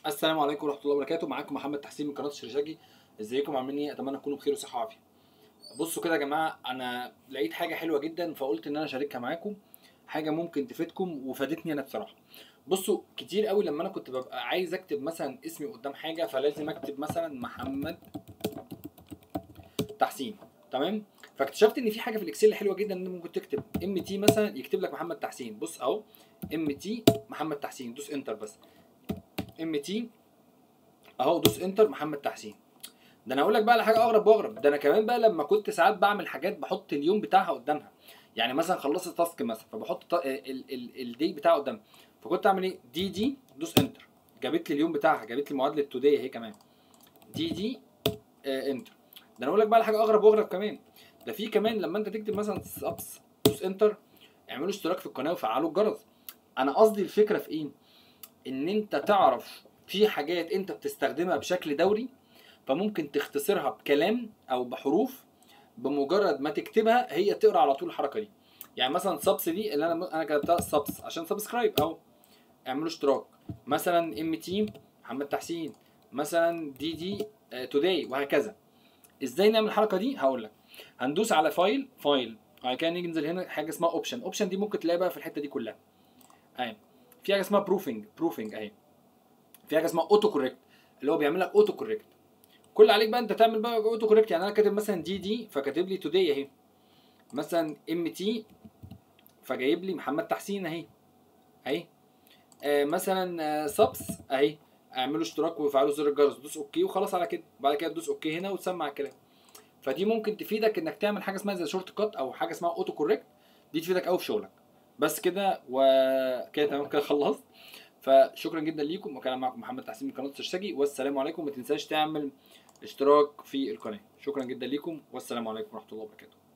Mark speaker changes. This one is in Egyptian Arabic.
Speaker 1: السلام عليكم ورحمه الله وبركاته معاكم محمد تحسين من قناه الشرشاجي ازيكم عاملين ايه اتمنى تكونوا بخير وصحه وعافيه بصوا كده يا جماعه انا لقيت حاجه حلوه جدا فقلت ان انا اشاركها معاكم حاجه ممكن تفيدكم وفادتني انا بصراحه بصوا كتير قوي لما انا كنت ببقى عايز اكتب مثلا اسمي قدام حاجه فلازم اكتب مثلا محمد تحسين تمام فاكتشفت ان في حاجه في الاكسل حلوه جدا ان ممكن تكتب ام تي مثلا يكتب لك محمد تحسين بص اهو ام تي محمد تحسين دوس انتر بس ام تي اهو دوس انتر محمد تحسين ده انا اقول لك بقى على حاجه اغرب واغرب ده انا كمان بقى لما كنت ساعات بعمل حاجات بحط اليوم بتاعها قدامها يعني مثلا خلصت تاسك مثلا فبحط تا- ال- ال- الدي بتاعها قدامها فكنت اعمل ايه دي دي دوس انتر جابت لي اليوم بتاعها جابت لي معادله توداي اهي كمان دي دي آه انتر ده انا اقول لك بقى على حاجه اغرب واغرب كمان ده في كمان لما انت تكتب مثلا سبس دوس انتر اعملوا اشتراك في القناه وفعلوا الجرس انا قصدي الفكره في ايه ان انت تعرف في حاجات انت بتستخدمها بشكل دوري فممكن تختصرها بكلام او بحروف بمجرد ما تكتبها هي تقرا على طول الحركه دي يعني مثلا سبس دي اللي انا انا كتبتها سبس عشان سبسكرايب او اعملوا اشتراك مثلا ام تي محمد تحسين مثلا دي دي توداي وهكذا ازاي نعمل الحركه دي هقول لك هندوس على فايل فايل بعد كده نيجي ننزل هنا حاجه اسمها اوبشن اوبشن دي ممكن تلاقيها بقى في الحته دي كلها اهي في حاجه اسمها بروفنج بروفنج اهي في حاجه اسمها اوتو كوريكت اللي هو بيعمل لك اوتو كوريكت كل عليك بقى انت تعمل بقى اوتو كوريكت يعني انا كاتب مثلا دي دي فكاتب لي توداي اهي مثلا ام تي فجايب لي محمد تحسين اهي اهي آه مثلا آه سبس اهي اعملوا اشتراك وفعلوا زر الجرس دوس اوكي وخلاص على كده بعد كده تدوس اوكي هنا وتسمع الكلام فدي ممكن تفيدك انك تعمل حاجه اسمها زي شورت كات او حاجه اسمها اوتو كوريكت دي تفيدك قوي في شغلك بس كده وكده تمام كده خلصت فشكرا جدا ليكم وكان معكم محمد تحسين من قناه السرشاجي والسلام عليكم ما تنساش تعمل اشتراك في القناه شكرا جدا ليكم والسلام عليكم ورحمه الله وبركاته